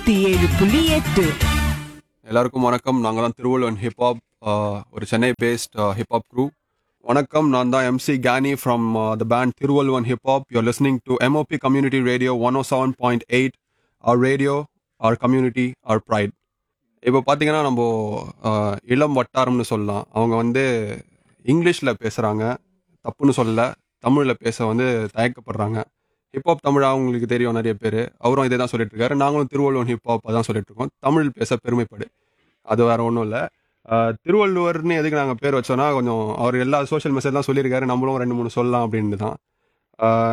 நூத்தி ஏழு புள்ளி எட்டு எல்லாருக்கும் வணக்கம் நாங்கள் தான் திருவள்ளுவன் ஹிப்ஹாப் ஒரு சென்னை பேஸ்ட் ஹிப்ஹாப் க்ரூ வணக்கம் நான் தான் MC Kenny from the band Thiruvalluvan hip hop you're listening to MOP community radio one O seven point eight our radio our community our pride இப்போ பார்த்தீங்கன்னா நம்ம uh, இளம் வட்டாரம்னு சொல்லலாம் அவங்க வந்து இங்கிலீஷில் பேசுகிறாங்க தப்புன்னு சொல்லல தமிழில் பேச வந்து தயக்கப்படுறாங்க ஹிப்ஹாப் தமிழ் அவங்களுக்கு தெரியும் நிறைய பேர் அவரும் இதே தான் சொல்லிட்டு இருக்காரு நாங்களும் திருவள்ளுவன் ஹிப்ஹாப் தான் சொல்லிட்டு இருக்கோம் தமிழ் பேச பெருமைப்படு அது வேற ஒன்றும் இல்லை திருவள்ளுவர்னு எதுக்கு நாங்கள் பேர் வச்சோன்னா கொஞ்சம் அவர் எல்லா சோஷியல் மெசேஜ் தான் சொல்லியிருக்காரு நம்மளும் ரெண்டு மூணு சொல்லலாம் அப்படின்னு தான் ஆஹ்